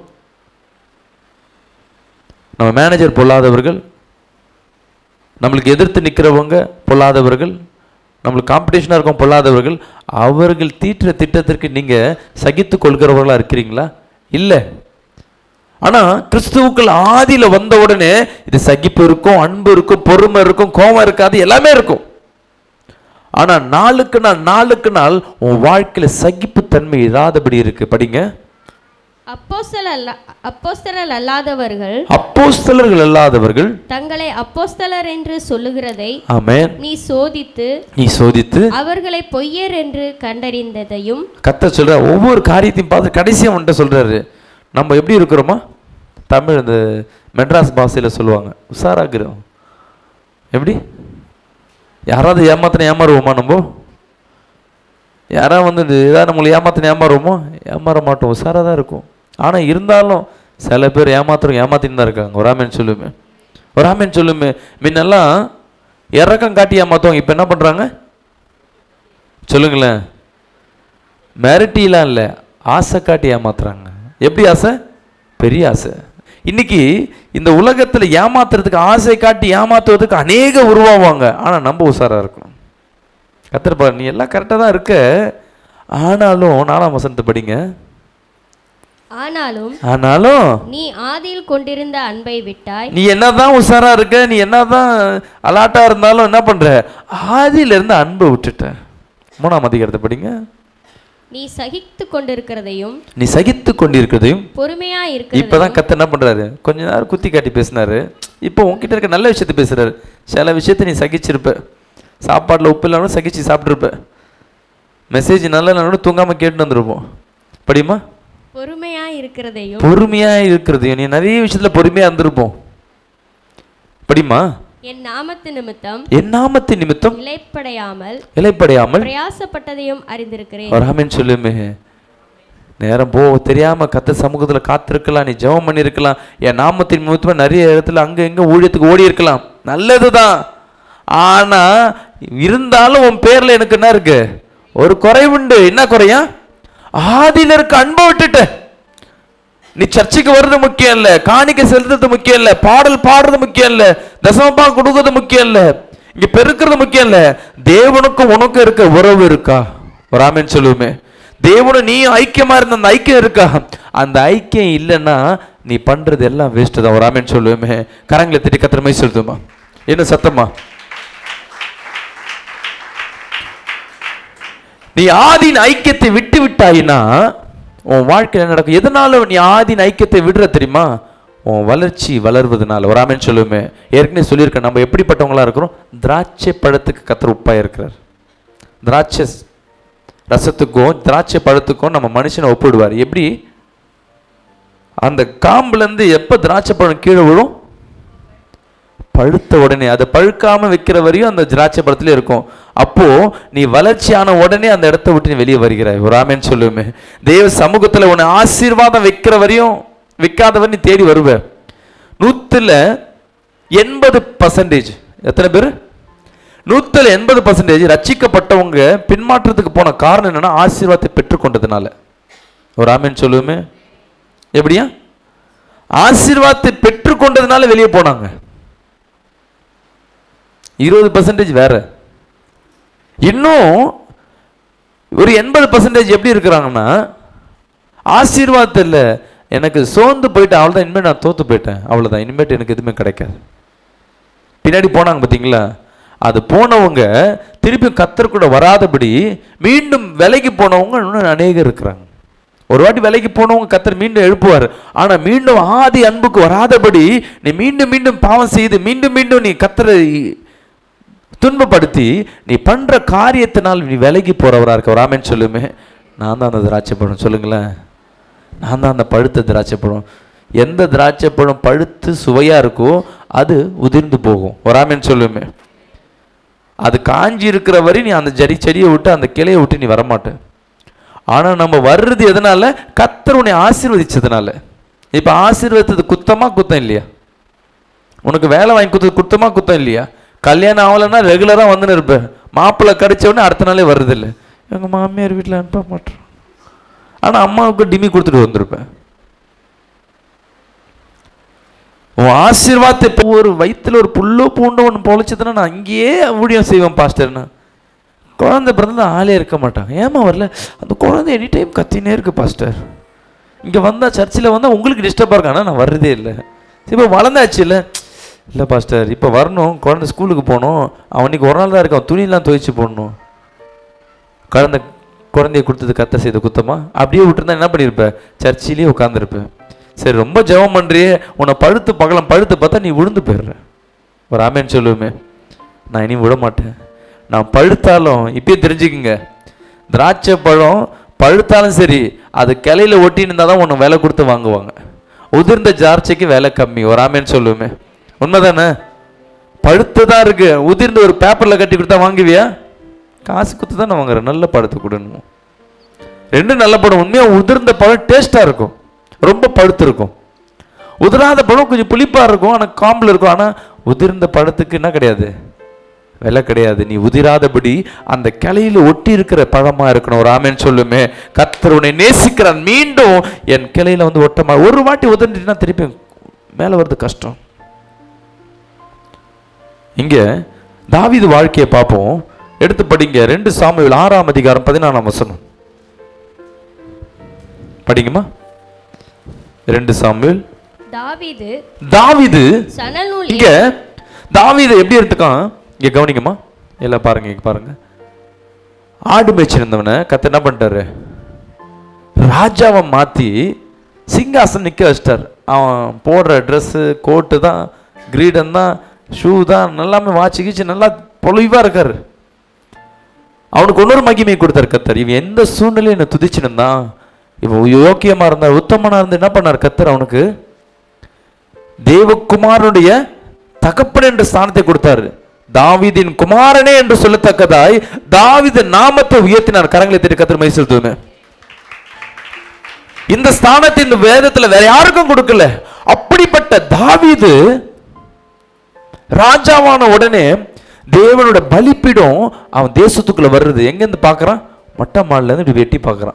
Speaker 1: நம்ம மேனேஜர் பொல்லாதவர்கள் நம்மளுக்கு எதிர்த்து நிற்கிறவங்க பொல்லாதவர்கள் நம்மளுக்கு காம்படிஷனாக இருக்கும் பொல்லாதவர்கள் அவர்கள் தீட்டுற திட்டத்திற்கு நீங்கள் சகித்து கொள்கிறவர்களா இருக்கிறீங்களா இல்லை ஆனால் கிறிஸ்துவுக்கள் ஆதியில் வந்த உடனே இது சகிப்பு இருக்கும் அன்பு இருக்கும் பொறுமை இருக்கும் கோபம் இருக்காது எல்லாமே இருக்கும் ஆனா நாளுக்கு நாள் நாளுக்கு நாள் உன் வாழ்க்கையில சகிப்புத்தன்மை இராதபடி இருக்கு படிங்க
Speaker 2: அப்போஸ்தல அல்ல அப்போஸ்தலர் அல்லாதவர்கள்
Speaker 1: அப்போஸ்தலர்கள் அல்லாதவர்கள்
Speaker 2: தங்களை அப்போஸ்தலர் என்று சொல்லுகிறதை
Speaker 1: ஆமென்
Speaker 2: நீ சோதித்து
Speaker 1: நீ சோதித்து
Speaker 2: அவர்களை பொய்யர் என்று கண்டறிந்ததையும்
Speaker 1: கத்த சொல்ற ஒவ்வொரு காரியத்தையும் பார்த்து கடைசியா வந்துட்டு சொல்றாரு நம்ம எப்படி இருக்கிறோமா தமிழ் இந்த மெட்ராஸ் பாஷையில சொல்லுவாங்க உஷாராக்குறோம் எப்படி யாராவது ஏமாத்தின ஏமாறுவோமா நம்ம யாராவது வந்து ஏதாவது நம்மளை ஏமாத்தின ஏமாறுவோமோ ஏமாற மாட்டோம் உஷாராக தான் இருக்கும் ஆனால் இருந்தாலும் சில பேர் ஏமாத்துறோம் ஏமாத்தின்னு தான் இருக்காங்க ஒரு ஆமேன் சொல்லுமே ஒரு ஆமேன் சொல்லுமே முன்னெல்லாம் இறக்கம் காட்டி ஏமாத்துவாங்க இப்போ என்ன பண்ணுறாங்க சொல்லுங்களேன் மிரட்டிலாம் இல்லை ஆசை காட்டி ஏமாத்துறாங்க எப்படி ஆசை பெரிய ஆசை இன்னைக்கு இந்த உலகத்துல ஏமாத்துறதுக்கு ஆசை காட்டி ஏமாத்துவதற்கு அநேக உருவாவாங்க ஆனா நம்ம உஷாரா இருக்கணும் கத்திரப்பா நீ எல்லாம் கரெக்டாக தான் இருக்க ஆனாலும் நாலாம் வசனத்தை படிங்க
Speaker 2: ஆனாலும்
Speaker 1: ஆனாலும்
Speaker 2: நீ ஆதியில் கொண்டிருந்த அன்பை விட்டாய்
Speaker 1: நீ என்னதான் உஷாரா இருக்க நீ என்னதான் அலாட்டா இருந்தாலும் என்ன பண்ற ஆதியில இருந்து அன்பை விட்டுட்ட மூணாம் அதிகாரத்தை படிங்க
Speaker 2: நீ சகித்து கொண்டிருக்கிறதையும்
Speaker 1: நீ சகித்து கொண்டிருக்கிறதையும்
Speaker 2: பொறுமையா இருக்கிறதையும்
Speaker 1: இப்பதான் கத்த என்ன பண்றாரு கொஞ்ச நேரம் குத்தி காட்டி பேசினாரு இப்போ உன்கிட்ட இருக்க நல்ல விஷயத்தை பேசுறாரு சில விஷயத்தை நீ சகிச்சிருப்ப சாப்பாடுல உப்பு இல்லாமல் சகிச்சு சாப்பிட்ருப்ப மெசேஜ் நல்ல நல்ல தூங்காம கேட்டு வந்திருப்போம் படியுமா
Speaker 2: பொறுமையா இருக்கிறதையும்
Speaker 1: பொறுமையா இருக்கிறது நீ நிறைய விஷயத்துல பொறுமையா இருந்திருப்போம் படியுமா
Speaker 2: என் நாமத்து நிமித்தம்
Speaker 1: என் நாமத்தின் நிமித்தம்
Speaker 2: இலைப்படையாமல்
Speaker 1: இலைப்படையாமல்
Speaker 2: பிரயாசப்பட்டதையும் அறிந்திருக்கிறேன்
Speaker 1: வராமன்னு சொல்லுமே நேரம் போ தெரியாம கத்த சமூகத்துல காத்திருக்கலாம் நீ ஜெபம் பண்ணியிருக்கலாம் என் நாமத்தின் நிமித்தமா நிறைய இடத்துல அங்க இங்க ஊழியத்துக்கு ஓடி இருக்கலாம் நல்லதுதான் ஆனா இருந்தாலும் உன் பேர்ல எனக்கு என்ன இருக்கு ஒரு குறைவுண்டு என்ன குறையா ஆதியில இருக்க அன்பை விட்டுட்ட நீ சர்ச்சுக்கு வர்றது முக்கியம் இல்ல காணிக்கை செலுத்துறது முக்கியம் இல்ல பாடல் பாடுறது முக்கியம் இல்ல தசமப்பா கொடுக்கறது முக்கியம் இல்ல இங்க பெருக்கிறது முக்கியம் இல்ல தேவனுக்கும் உனக்கும் இருக்க உறவு இருக்கா ஒரு ஆமென் சொல்லுவோமே தேவனும் நீ ஐக்கியமா இருந்த அந்த ஐக்கியம் இருக்கா அந்த ஐக்கியம் இல்லைன்னா நீ பண்றது எல்லாம் வேஸ்ட் தான் ஒரு ஆமென் சொல்லுவோமே கரங்களை திட்டி கத்திர மாதிரி சொல்லுமா என்ன சத்தமா நீ ஆதியின் ஐக்கியத்தை விட்டு விட்டாயினா உன் வாழ்க்கையில் என்ன நடக்கும் எதனால நீ ஆதியின் ஐக்கியத்தை விடுற தெரியுமா உன் வளர்ச்சி வளர்வதனால ஒரு ஆமென் சொல்லுமே ஏற்கனவே சொல்லியிருக்கேன் நம்ம எப்படிப்பட்டவங்களா இருக்கிறோம் திராட்சை பழத்துக்கு கத்தர் உப்பா இருக்கிறார் திராட்சை ரசத்துக்கும் திராட்சை பழத்துக்கும் நம்ம மனுஷனை ஒப்பிடுவார் எப்படி அந்த காம்புல இருந்து எப்ப திராட்சை பழம் கீழே விழும் பழுத்த உடனே அதை பழுக்காம வைக்கிற வரையும் அந்த திராட்சை பழத்துல இருக்கும் அப்போ நீ வளர்ச்சியான உடனே அந்த இடத்த விட்டு நீ வெளியே வருகிறாய் ஒரு ஆமேன்னு சொல்லுவேமே தேவ சமூகத்துல உன்னை ஆசீர்வாதம் வைக்கிற வரையும் வைக்காதவர் நீ தேடி வருவ நூத்துல எண்பது பர்சன்டேஜ் எத்தனை பேர் நூத்துல எண்பது பர்சன்டேஜ் ரட்சிக்கப்பட்டவங்க பின்மாற்றத்துக்கு போன காரணம் என்னன்னா ஆசீர்வாதத்தை பெற்றுக்கொண்டதுனால ஒரு ஆமேன்னு சொல்லுவோமே எப்படியா ஆசீர்வாதத்தை பெற்றுக்கொண்டதுனால வெளியே போனாங்க இருபது பர்சன்டேஜ் வேற இன்னும் ஒரு எண்பது பர்சன்டேஜ் எப்படி இருக்கிறாங்கன்னா ஆசீர்வாதத்தில் எனக்கு சோர்ந்து போயிட்டு அவ்வளோதான் இனிமேல் நான் தோத்து போயிட்டேன் அவ்வளோதான் இனிமேட்டு எனக்கு எதுவுமே கிடைக்காது பின்னாடி போனாங்க பார்த்தீங்களா அது போனவங்க திருப்பி கத்தர் கூட வராதபடி மீண்டும் விலைக்கு போனவங்க இன்னும் அநேகர் இருக்கிறாங்க ஒரு வாட்டி விலைக்கு போனவங்க கத்தர் மீண்டும் எழுப்புவார் ஆனா மீண்டும் ஆதி அன்புக்கு வராதபடி நீ மீண்டும் மீண்டும் பாவம் செய்து மீண்டும் மீண்டும் நீ கத்தரை துன்பப்படுத்தி நீ பண்ற காரியத்தினால் நீ விலகி போறவரா இருக்க ராமன் சொல்லுமே நான் தான் அந்த திராட்சை பழம் சொல்லுங்களேன் நான் தான் அந்த பழுத்த திராட்சை பழம் எந்த திராட்சை பழம் பழுத்து சுவையா இருக்கோ அது உதிர்ந்து போகும் வராமன் சொல்லுமே அது காஞ்சி இருக்கிற வரை நீ அந்த ஜடி செடியை விட்டு அந்த கிளையை விட்டு நீ வரமாட்ட ஆனா நம்ம வர்றது எதனால கத்தர் உன்னை ஆசீர்வதிச்சதுனால இப்போ ஆசீர்வாதத்து குத்தமா குத்தம் இல்லையா உனக்கு வேலை வாங்கி கொடுத்தது குத்தமா குத்தம் இல்லையா கல்யாணம் ஆகலைன்னா ரெகுலராக வந்துன்னு இருப்பேன் மாப்பிள்ளை கிடைச்ச உடனே அடுத்த நாளே வர்றது இல்லை எங்கள் மாமியார் வீட்டில் அனுப்ப மாட்டோம் ஆனால் அம்மாவுக்கு டிமி கொடுத்துட்டு வந்திருப்பேன் உன் ஆசீர்வாதத்தை இப்போ ஒரு வயித்துல ஒரு புல்லோ பூண்டோ ஒன்று பொழைச்சதுன்னா நான் அங்கேயே ஊழியம் செய்வேன் பாஸ்டர்னா குழந்தை பிறந்தா ஆளே இருக்க மாட்டாங்க ஏமா வரல அந்த குழந்தை எனி டைம் கத்தினே இருக்கு பாஸ்டர் இங்கே வந்தால் சர்ச்சில் வந்தால் உங்களுக்கு டிஸ்டர்பாக இருக்கு ஆனால் நான் வர்றதே இல்லை இப்போ வளர்ந்தாச்சு இல்லை இல்லை பாஸ்டர் இப்போ வரணும் குழந்தை ஸ்கூலுக்கு போகணும் அவனுக்கு ஒரு நாள் தான் இருக்கான் துணியெல்லாம் துவைச்சு போடணும் குழந்தை குழந்தைய கொடுத்தது கத்த செய்த குத்தமா அப்படியே விட்டுருந்தா என்ன பண்ணியிருப்ப சர்ச்சிலேயே உட்காந்துருப்பேன் சரி ரொம்ப ஜெபம் பண்ணுறியே உன்னை பழுத்து பகலம் பழுத்து பார்த்தா நீ விழுந்து போயிடுற ஒரு ஆமேன்னு சொல்லுவேமே நான் இனி விட மாட்டேன் நான் பழுத்தாலும் இப்பயே தெரிஞ்சுக்குங்க திராட்சை பழம் பழுத்தாலும் சரி அது கிளையில ஒட்டின்னு இருந்தால் தான் உன்னை விலை கொடுத்து வாங்குவாங்க உதிர்ந்த ஜார்ச்சைக்கு விலை கம்மி ஒரு ஆமேன்னு சொல்லுவேமே உண்மைதானே பழுத்ததான் இருக்கு உதிர்ந்து ஒரு பேப்பர்ல கட்டி கொடுத்தா வாங்குவியா காசு கொடுத்து தான் வாங்குற நல்ல பழத்தை கொடுணும் ரெண்டும் நல்ல பழம் உண்மையா உதிர்ந்த பழம் டேஸ்டா இருக்கும் ரொம்ப பழுத்து இருக்கும் உதிராத பழம் கொஞ்சம் புளிப்பா இருக்கும் ஆனா காம்பில் இருக்கும் ஆனா உதிர்ந்த பழத்துக்கு என்ன கிடையாது விலை கிடையாது நீ உதிராதபடி அந்த கிளையில ஒட்டி இருக்கிற பழமா இருக்கணும் ஒரு ஆமேன்னு சொல்லுமே கர்த்தர் உன்னை நேசிக்கிறான் மீண்டும் என் கிளையில வந்து ஒட்டமா ஒரு வாட்டி உதிர்ந்துட்டுனா திருப்பி மேல வருது கஷ்டம் இங்க தாவீது வாழ்க்கையை பார்ப்போம் எடுத்து படிங்க ரெண்டு சாமுவேல் ஆறாம் அதிகாரம் பதினாலாம் வசனம் படிங்கம்மா ரெண்டு சாமுவேல்
Speaker 2: தாவீது
Speaker 1: தாவீது
Speaker 2: சணல் நூல்
Speaker 1: இங்க தாவீது எப்படி எடுத்துக்கான் இங்க கவனிங்கம்மா எல்லாம் பாருங்க இங்க பாருங்க ஆடு மேய்ச்சிருந்தவனை கத்த என்ன பண்ணிட்டாரு ராஜாவை மாத்தி சிங்காசனம் நிக்க வச்சிட்டார் அவன் போடுற ட்ரெஸ்ஸு கோட்டு தான் கிரீடம் தான் ஷூ தான் எல்லாமே வாட்சி கீச்சு நல்லா பொலிவா இருக்காரு அவனுக்கு இன்னொரு மகிமை கொடுத்தாரு கத்தர் இவன் எந்த சூழ்நிலையும் என்ன துதிச்சுன்னு இவன் யோக்கியமா இருந்தார் உத்தமனா இருந்து என்ன பண்ணார் கத்தர் அவனுக்கு தேவகுமாரனுடைய தகப்பன் என்ற ஸ்தானத்தை கொடுத்தாரு தாவீதின் குமாரனே என்று சொல்லத்தக்கதாய் தாவீது நாமத்தை உயர்த்தினார் கரங்களை தட்டி கத்தர் மை செலுத்துவேன் இந்த ஸ்தானத்தை இந்த வேதத்துல வேற யாருக்கும் கொடுக்கல அப்படிப்பட்ட தாவீது ராஜாவான உடனே தேவனோட பலிப்பீடம் அவன் தேசத்துக்குள்ள வர்றது எங்க இருந்து பார்க்கறான் மொட்டை மாடில இருந்து இப்படி வெட்டி பார்க்கறான்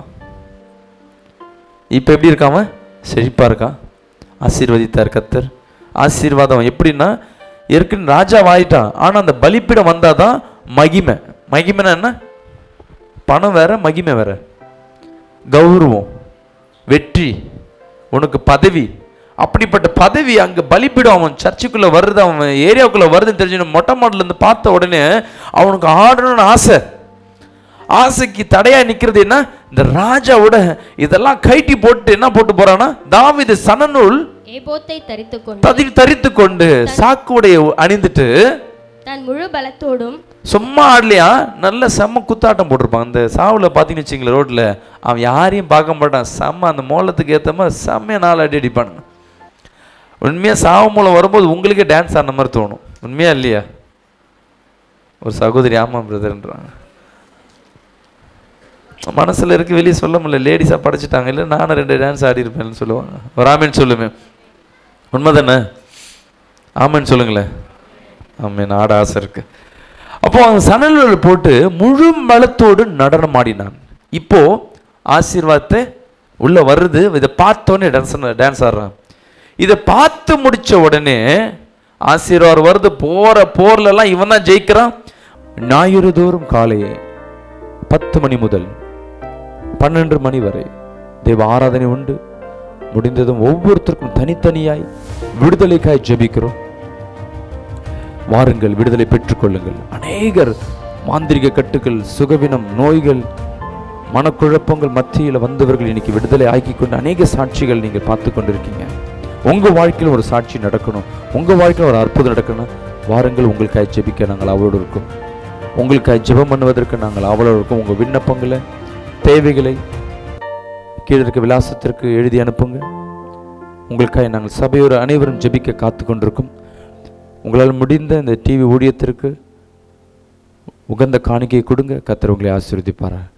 Speaker 1: இப்ப எப்படி இருக்கான் அவன் செழிப்பா இருக்கான் ஆசீர்வதித்தார் கத்தர் ஆசீர்வாதம் எப்படின்னா ஏற்கனவே ராஜா ஆயிட்டான் ஆனா அந்த பலிப்பீடம் வந்தாதான் மகிமை மகிமைனா என்ன பணம் வேற மகிமை வேற கௌரவம் வெற்றி உனக்கு பதவி அப்படிப்பட்ட பதவி அங்க பலிப்பீடம் அவன் சர்ச்சுக்குள்ள வருது அவன் ஏரியாவுக்குள்ள வருதுன்னு தெரிஞ்சு மொட்டை மாடல இருந்து பார்த்த உடனே அவனுக்கு ஆடணும்னு ஆசை ஆசைக்கு தடையா நிக்கிறது என்ன இந்த ராஜாவோட இதெல்லாம் கைட்டி போட்டு என்ன போட்டு போறான்னா தாவீது சனநூல்
Speaker 2: ஏபோத்தை தரித்துக் கொண்டு
Speaker 1: ததி தரித்து கொண்டு சாக்குடைய அணிந்துட்டு
Speaker 2: தன் முழு பலத்தோடும்
Speaker 1: சும்மா ஆடலையா நல்ல செம்ம குத்தாட்டம் போட்டிருப்பான் அந்த சாவுல பார்த்தீங்கன்னு வச்சுங்களேன் ரோட்ல அவன் யாரையும் பார்க்க மாட்டான் செம்ம அந்த மோளத்துக்கு ஏத்த மாதிரி செம்மையா நாள் அடி அடிப்பானுங்க உண்மையா சாவு மூலம் வரும்போது உங்களுக்கே டான்ஸ் ஆன மாதிரி தோணும் உண்மையா இல்லையா ஒரு சகோதரி ஆமா பிரதர்ன்றாங்க மனசுல இருக்கு வெளியே சொல்ல முடியல லேடிஸா படைச்சிட்டாங்க இல்லை நானும் ரெண்டு டான்ஸ் ஆடி இருப்பேன்னு சொல்லுவாங்க ஒரு ஆமேன்னு சொல்லுவேன் உண்மைதானே ஆமேன்னு சொல்லுங்களேன் ஆமேன் ஆட ஆசை இருக்கு அப்போ அவன் சணல்கள் போட்டு முழு பலத்தோடு நடனம் ஆடினான் இப்போ ஆசீர்வாதத்தை உள்ள வருது இதை பார்த்தோன்னே டான்ஸ் டான்ஸ் ஆடுறான் இதை பார்த்து முடிச்ச உடனே ஆசீர்வாதம் வருது போற போர்ல எல்லாம் இவன் தான் ஜெயிக்கிறான் ஞாயிறு தோறும் காலையே பத்து மணி முதல் பன்னெண்டு மணி வரை தேவ ஆராதனை உண்டு முடிந்ததும் ஒவ்வொருத்தருக்கும் தனித்தனியாய் விடுதலைக்காய் ஜெபிக்கிறோம் வாருங்கள் விடுதலை பெற்றுக்கொள்ளுங்கள் அநேகர் மாந்திரிக கட்டுகள் சுகவினம் நோய்கள் மனக்குழப்பங்கள் மத்தியில் வந்தவர்கள் இன்னைக்கு விடுதலை ஆக்கி கொண்டு அநேக சாட்சிகள் நீங்கள் பார்த்து கொண்டிருக்கீங்க உங்க வாழ்க்கையில் ஒரு சாட்சி நடக்கணும் உங்க வாழ்க்கையில் ஒரு அற்புதம் நடக்கணும் வாருங்கள் உங்களுக்காய் ஜெபிக்க நாங்கள் அவளோடு இருக்கோம் உங்களுக்காய் ஜெபம் பண்ணுவதற்கு நாங்கள் அவளோடு இருக்கோம் உங்க விண்ணப்பங்களை தேவைகளை கீழே இருக்க விலாசத்திற்கு எழுதி அனுப்புங்க உங்களுக்காக நாங்கள் சபையோர் அனைவரும் ஜெபிக்க காத்து கொண்டிருக்கும் உங்களால் முடிந்த இந்த டிவி ஊழியத்திற்கு உகந்த காணிக்கையை கொடுங்க கத்தர் உங்களை ஆசீர்வதிப்பாரா